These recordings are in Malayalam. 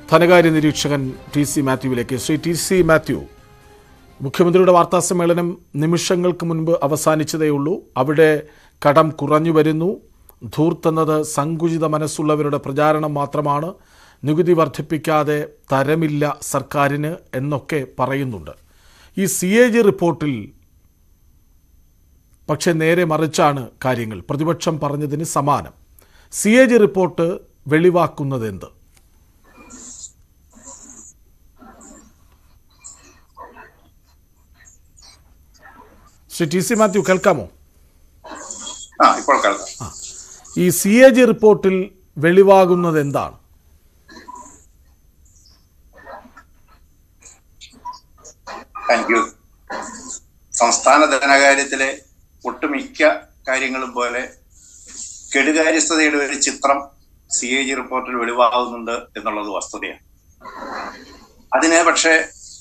ധനകാര്യ നിരീക്ഷകൻ ടി സി മാത്യുവിലേക്ക് ശ്രീ ടി സി മാത്യു മുഖ്യമന്ത്രിയുടെ വാർത്താ സമ്മേളനം നിമിഷങ്ങൾക്ക് മുൻപ് അവസാനിച്ചതേയുള്ളൂ അവിടെ കടം കുറഞ്ഞു വരുന്നു ധൂർത്തെന്നത് സങ്കുചിത മനസ്സുള്ളവരുടെ പ്രചാരണം മാത്രമാണ് നികുതി വർദ്ധിപ്പിക്കാതെ തരമില്ല സർക്കാരിന് എന്നൊക്കെ പറയുന്നുണ്ട് ഈ സി എ ജി റിപ്പോർട്ടിൽ പക്ഷേ നേരെ മറിച്ചാണ് കാര്യങ്ങൾ പ്രതിപക്ഷം പറഞ്ഞതിന് സമാനം സി എ ജി റിപ്പോർട്ട് വെളിവാക്കുന്നത് എന്ത് ശ്രീ ടി സി മാത്യു കേൾക്കാമോ ആ ഇപ്പോൾ കേൾക്കാം ഈ സി എ ജി റിപ്പോർട്ടിൽ വെളിവാകുന്നത് എന്താണ് താങ്ക് യു സംസ്ഥാന ധനകാര്യത്തിലെ ഒട്ടുമിക്ക കാര്യങ്ങളും പോലെ കെടുകാര്യസ്ഥതയുടെ ഒരു ചിത്രം സി എ ജി റിപ്പോർട്ടിൽ വെളിവാകുന്നുണ്ട് എന്നുള്ളത് വസ്തുതയാണ് അതിന് പക്ഷേ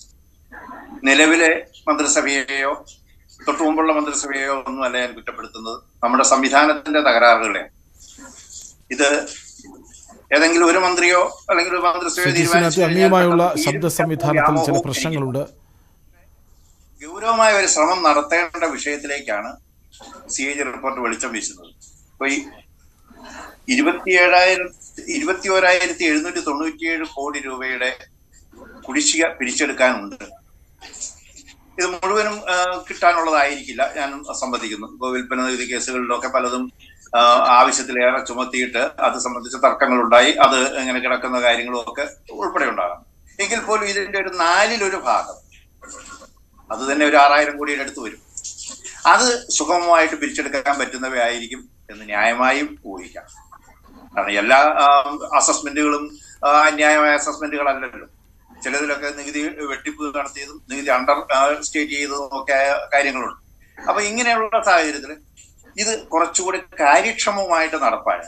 നിലവിലെ മന്ത്രിസഭയെയോ തൊട്ടു മുമ്പുള്ള മന്ത്രിസഭയെയോ ഒന്നുമല്ല ഞാൻ കുറ്റപ്പെടുത്തുന്നത് നമ്മുടെ സംവിധാനത്തിന്റെ തകരാറുകളെയാണ് ഇത് ഏതെങ്കിലും ഒരു മന്ത്രിയോ അല്ലെങ്കിൽ ഒരു മന്ത്രിസഭയോ ശ്രീ ടി സി മാത്യു തീരുമാനിച്ചു കഴിഞ്ഞാൽ അങ്ങേയുമായുള്ള പെട്ടെന്ന് ശബ്ദ തീരുമാനം സംവിധാനത്തിൽ ചില വ്യാമോഹവും പ്രശ്നങ്ങളുണ്ട് ഗൗരവമായ ഒരു ശ്രമം നടത്തേണ്ട വിഷയത്തിലേക്കാണ് സി എ ജി റിപ്പോർട്ട് വെളിച്ചം വീശുന്നത് അപ്പൊ ഈ ഇരുപത്തിയേഴായിരം ഇരുപത്തി ഓരായിരത്തി എഴുന്നൂറ്റി തൊണ്ണൂറ്റിയേഴ് കോടി രൂപയുടെ കുടിശ്ശിക പിരിച്ചെടുക്കാനുണ്ട് ഇത് മുഴുവനും ആ, കിട്ടാനുള്ളതായിരിക്കില്ല ഞാൻ സംബന്ധിക്കുന്നു ഇപ്പോൾ വിൽപ്പന നികുതി കേസുകളിലൊക്കെ പലതും ആ, ആവശ്യത്തിലേറെ ചുമത്തിയിട്ട് അത് സംബന്ധിച്ച് തർക്കങ്ങളുണ്ടായി അത് ഇങ്ങനെ കിടക്കുന്ന കാര്യങ്ങളും ഒക്കെ ഉൾപ്പെടെ ഉണ്ടാകാം എങ്കിൽ പോലും ഇതിന്റെ ഒരു നാലിലൊരു ഭാഗം അത് തന്നെ ഒരു ആറായിരം കോടിയുടെ അടുത്ത് വരും അത് സുഗമമായിട്ട് പിരിച്ചെടുക്കാൻ പറ്റുന്നവയായിരിക്കും എന്ന് ന്യായമായും ഊഹിക്കാം കാരണം എല്ലാ അസസ്മെന്റുകളും അന്യായമായ അസസ്മെന്റുകളല്ലല്ലോ ചിലതിലൊക്കെ നികുതി വെട്ടിപ്പ് നടത്തിയതും നികുതി അണ്ടർ സ്റ്റേറ്റ് ചെയ്തതും ഒക്കെ ആയ കാര്യങ്ങളുണ്ട് അപ്പൊ ഇങ്ങനെയുള്ള സാഹചര്യത്തിൽ ഇത് കുറച്ചുകൂടി കാര്യക്ഷമമായിട്ട് നടപ്പാൻ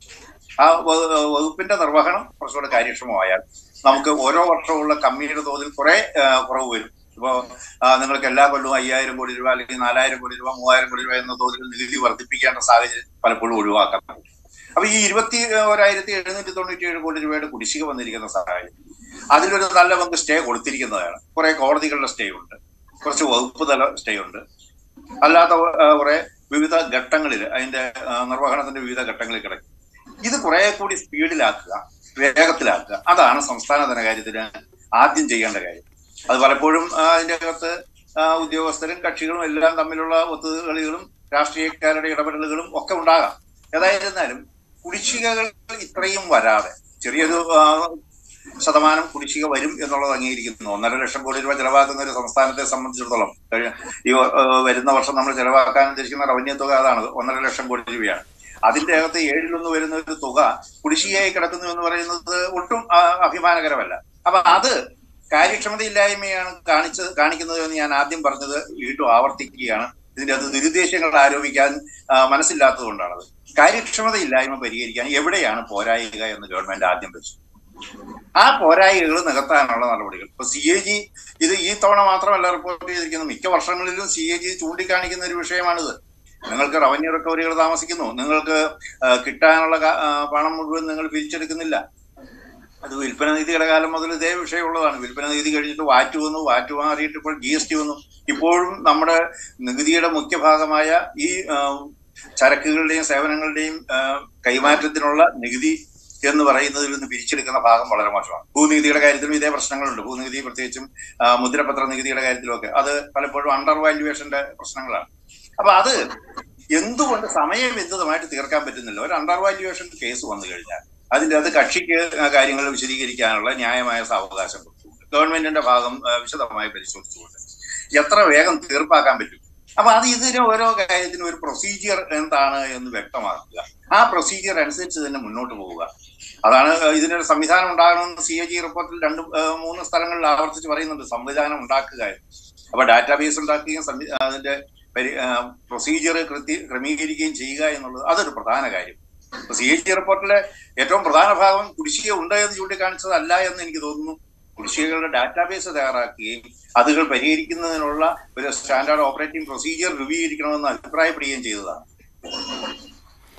ആ വ- വകുപ്പിന്റെ നിർവഹണം കുറച്ചുകൂടെ കാര്യക്ഷമമായാൽ നമുക്ക് ഓരോ വർഷമുള്ള കമ്മിയുടെ തോതിൽ കുറെ ആ, കുറവ് വരും ഇപ്പോ ആ, നിങ്ങൾക്ക് എല്ലാ കൊല്ലവും അയ്യായിരം കോടി രൂപ അല്ലെങ്കിൽ നാലായിരം കോടി രൂപ മൂവായിരം കോടി രൂപ എന്ന തോതിൽ നികുതി വർദ്ധിപ്പിക്കേണ്ട സാഹചര്യം പലപ്പോഴും ഒഴിവാക്കാൻ പറ്റും അപ്പൊ ഈ ഇരുപത്തി ഒരായിരത്തി എഴുന്നൂറ്റി തൊണ്ണൂറ്റി ഏഴ് കോടി രൂപയുടെ കുടിശ്ശിക വന്നിരിക്കുന്ന സാഹചര്യം അതിലൊരു നല്ല പങ്ക് സ്റ്റേ കൊടുത്തിരിക്കുന്നതാണ് കുറെ കോടതികളുടെ സ്റ്റേ ഉണ്ട് കുറച്ച് വകുപ്പ് തല സ്റ്റേ ഉണ്ട് അല്ലാത്ത ആ, കുറെ വിവിധ ഘട്ടങ്ങളിൽ അതിന്റെ ആ, നിർവഹണത്തിന്റെ വിവിധ ഘട്ടങ്ങളിൽ കിടക്കും ഇത് കുറെ കൂടി സ്പീഡിലാക്കുക വേഗത്തിലാക്കുക അതാണ് സംസ്ഥാന ധനകാര്യത്തിന് ആദ്യം ചെയ്യേണ്ട കാര്യം അത് പലപ്പോഴും ആ, അതിന്റെ അകത്ത് ആ, ഉദ്യോഗസ്ഥരും കക്ഷികളും എല്ലാം തമ്മിലുള്ള ഒത്തുകളികളും രാഷ്ട്രീയക്കാരുടെ ഇടപെടലുകളും ഒക്കെ ഉണ്ടാകാം ഏതായിരുന്നാലും കുടിശ്ശികകൾ ഇത്രയും വരാതെ ചെറിയൊരു ആ, ശതമാനം കുടിശ്ശിക വരും എന്നുള്ളത് അംഗീകരിക്കുന്നു ഒന്നര ലക്ഷം കോടി രൂപ ചെലവാക്കുന്ന ഒരു സംസ്ഥാനത്തെ സംബന്ധിച്ചിടത്തോളം കഴി- ഈ ആ, വരുന്ന വർഷം നമ്മൾ ചെലവാക്കാൻ ഉദ്ദേശിക്കുന്ന റവന്യൂ തുക അതാണ് ഒന്നര ലക്ഷം കോടി രൂപയാണ് അതിന്റെ അകത്ത് ഏഴിലൊന്ന് വരുന്ന ഒരു തുക കുടിശ്ശികയായി കിടക്കുന്നു എന്ന് പറയുന്നത് ഒട്ടും ആ, അഭിമാനകരമല്ല അപ്പൊ അത് കാര്യക്ഷമതയില്ലായ്മയാണ് കാണിച്ചത് കാണിക്കുന്നത് എന്ന് ഞാൻ ആദ്യം പറഞ്ഞത് വീണ്ടും ആവർത്തിക്കുകയാണ് ഇതിന്റെ അത് ദുരുദ്ദേശങ്ങൾ ആരോപിക്കാൻ ആ, മനസ്സില്ലാത്തത് കൊണ്ടാണത് കാര്യക്ഷമതയില്ലായ്മ പരിഹരിക്കാൻ എവിടെയാണ് പോരായിക എന്ന് ഗവൺമെന്റ് ആദ്യം വെച്ചു ആ പോരായികൾ നികത്താനുള്ള നടപടികൾ ഇപ്പൊ സി എ ജി ഇത് ഈ തവണ മാത്രമല്ല റിപ്പോർട്ട് ചെയ്തിരിക്കുന്നത് മിക്ക വർഷങ്ങളിലും സി എ ജി ചൂണ്ടിക്കാണിക്കുന്ന ഒരു വിഷയമാണിത് നിങ്ങൾക്ക് റവന്യൂ റിക്കവറികൾ താമസിക്കുന്നു നിങ്ങൾക്ക് ആ, കിട്ടാനുള്ള ക- ആ, പണം മുഴുവൻ നിങ്ങൾ പിരിച്ചെടുക്കുന്നില്ല അത് വിൽപ്പന നികുതിയുടെ കാലം മുതൽ ഇതേ വിഷയമുള്ളതാണ് വിൽപ്പന നികുതി കഴിഞ്ഞിട്ട് വാറ്റ് വന്നു വാറ്റ് മാറിയിട്ട് ഇപ്പോൾ ജി എസ് ടി വന്നു ഇപ്പോഴും നമ്മുടെ നികുതിയുടെ മുഖ്യ ഭാഗമായ ഈ ആ, ചരക്കുകളുടെയും സേവനങ്ങളുടെയും ആ, കൈമാറ്റത്തിനുള്ള നികുതി എന്ന് പറയുന്നതിൽ നിന്ന് പിരിച്ചെടുക്കുന്ന ഭാഗം വളരെ മോശമാണ് ഭൂനികുതിയുടെ കാര്യത്തിലും ഇതേ പ്രശ്നങ്ങളുണ്ട് ഭൂനികുതി പ്രത്യേകിച്ചും ആ, മുദ്രപത്ര നികുതിയുടെ കാര്യത്തിലും ഒക്കെ അത് പലപ്പോഴും അണ്ടർ വാല്യുവേഷന്റെ പ്രശ്നങ്ങളാണ് അപ്പൊ അത് എന്തുകൊണ്ട് സമയബന്ധിതമായിട്ട് തീർക്കാൻ പറ്റുന്നില്ല ഒരു അണ്ടർ വാല്യുവേഷൻ കേസ് വന്നു കഴിഞ്ഞാൽ അതിന്റെ അത് കക്ഷിക്ക് ആ കാര്യങ്ങൾ വിശദീകരിക്കാനുള്ള ന്യായമായ സാവകാശം കൊടുത്തുകൊണ്ട് ഗവൺമെന്റിന്റെ ഭാഗം ആ, വിശദമായി പരിശോധിച്ചുകൊണ്ട് എത്ര വേഗം തീർപ്പാക്കാൻ പറ്റും അപ്പൊ അത് ഇതിന് ഓരോ കാര്യത്തിനും ഒരു പ്രൊസീജിയർ എന്താണ് എന്ന് വ്യക്തമാക്കുക ആ പ്രൊസീജിയർ അനുസരിച്ച് തന്നെ മുന്നോട്ട് പോവുക അതാണ് ഇതിനൊരു സംവിധാനം ഉണ്ടാകണമെന്ന് സി എ ജി റിപ്പോർട്ടിൽ രണ്ട് ആ, മൂന്ന് സ്ഥലങ്ങളിൽ ആവർത്തിച്ച് പറയുന്നുണ്ട് സംവിധാനം ഉണ്ടാക്കുക എന്ന്. അപ്പൊ ഡാറ്റാബേസ് ഉണ്ടാക്കുകയും സംവി- അതിന്റെ പ്രൊസീജിയർ കൃത്യ ക്രമീകരിക്കുകയും ചെയ്യുക എന്നുള്ളത് അതൊരു പ്രധാന കാര്യം സി എ ജി റിപ്പോർട്ടിലെ ഏറ്റവും പ്രധാന ഭാഗം കുടിശ്ശിക ഉണ്ട് എന്ന് ചൂണ്ടിക്കാണിച്ചതല്ല എന്ന് എനിക്ക് തോന്നുന്നു കുടിശ്ശികകളുടെ ഡാറ്റാബേസ് തയ്യാറാക്കുകയും അതുകൾ പരിഹരിക്കുന്നതിനുള്ള ഒരു സ്റ്റാൻഡേർഡ് ഓപ്പറേറ്റിംഗ് പ്രൊസീജിയർ രൂപീകരിക്കണമെന്ന് അഭിപ്രായപ്പെടുകയും ചെയ്തതാണ്